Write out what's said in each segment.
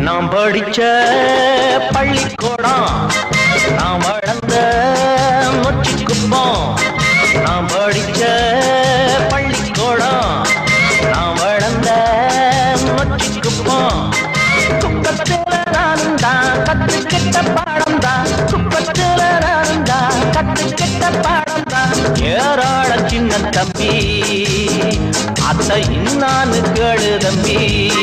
நாம் படிச்ச பள்ளிக்கூடம் நாம் வளர்ந்த மொச்சிக்குப்பம் நாம் படிச்ச பள்ளிக்கூடம் நாம் வளர்ந்த மொச்சிக்குப்பம் குப்பத்துல நானும் தான் கத்துக்கிட்ட பாடம் தான் குப்பத்துல நானும் தான் கத்துக்கிட்ட பாடம் தான் ஏராள சின்ன தம்பி அத்தை இன்னான்னு கேளு தம்பி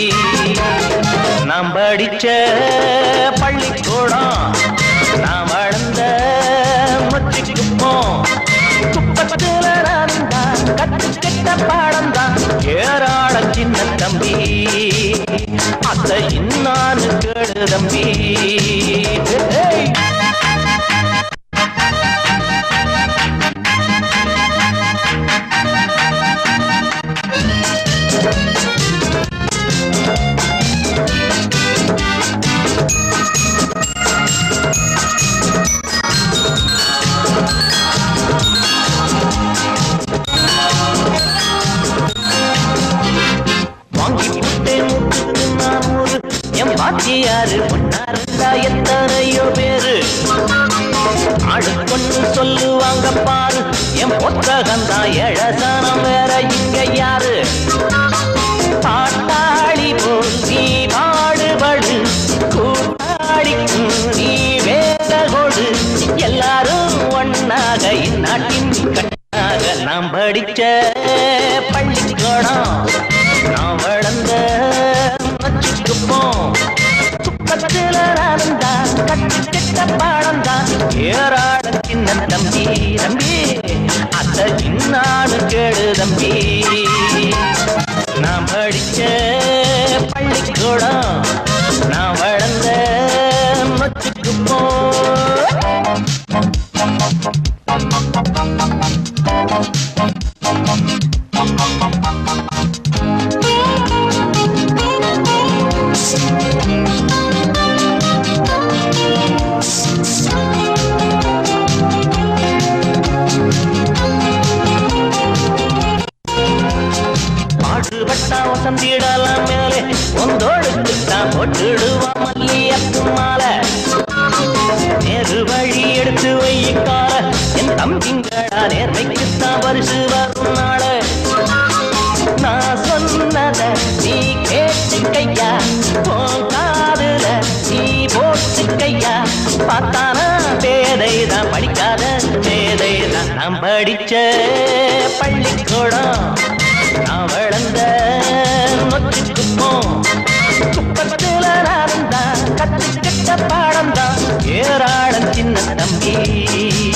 நாம் படிச்ச பள்ளிக்கூடம் நாம் வளர்ந்த மொச்சிக்குப்போம் குப்பத்துல நானும் தான் கத்துக்கிட்ட பாடம் தான் ஏராள சின்ன தம்பி அத்தை இன்னான்னு கேளு தம்பி ஏய். வாங்கி புட்டேன் முட்டுக்கு நான் ஒரு என் பாத்தியாரு பொன்னாருந்தா எத்தனையோ பேரு ஆடு கொண்டு சொல்லுவாங்க பாரு என் புத்தகம் தான் எழசனம் வேற இங்க யாரு பாட்டாளி போல் நீ பாடுபடு கூட்டாளிக்கும் நீ வேற கொடு எல்லாரும் ஒன்னாக இந்நாட்டின் கண்ணாக நாம் படிச்ச பள்ளிக்கூடம் நாம் வளர்ந்த மச்சுக்குப்போம் குப்பத்துல நானும் தான் கட்டுக்கிட்ட பாடம் தான் ஏராள சின்ன தம்பி தம்பி அத்த சின்னாடு கேடு தம்பி நான் படிச்ச பள்ளிக்கூடம் நான் வளர்ந்த மச்சுக்குப்போம் பாடுபட்டா வசந்திடலாம் மேலே ஒந்தோடுக்குத்தான் போட்டுடுவான் மல்லியப்பு மாலை நேரு வழி எடுத்து வைக்கால என் தம்பிங்களா நேர்மைக்குத்தான் பரிசு வரும் நாள நான் சொன்னத நீ கேட்டுக்கையா உன் காதுல நீ போட்டுக்கையா பார்த்தானா பேதை தான் படிக்காத பேதை தான் நான் படிச்ச பள்ளிக்கூடம் நான் வளர்ந்த மொச்சுக்குப்போம் குப்பத்துல நானும் தான் கத்துக்கிட்ட பாடம் தான் ஏராளம் சின்ன தம்பி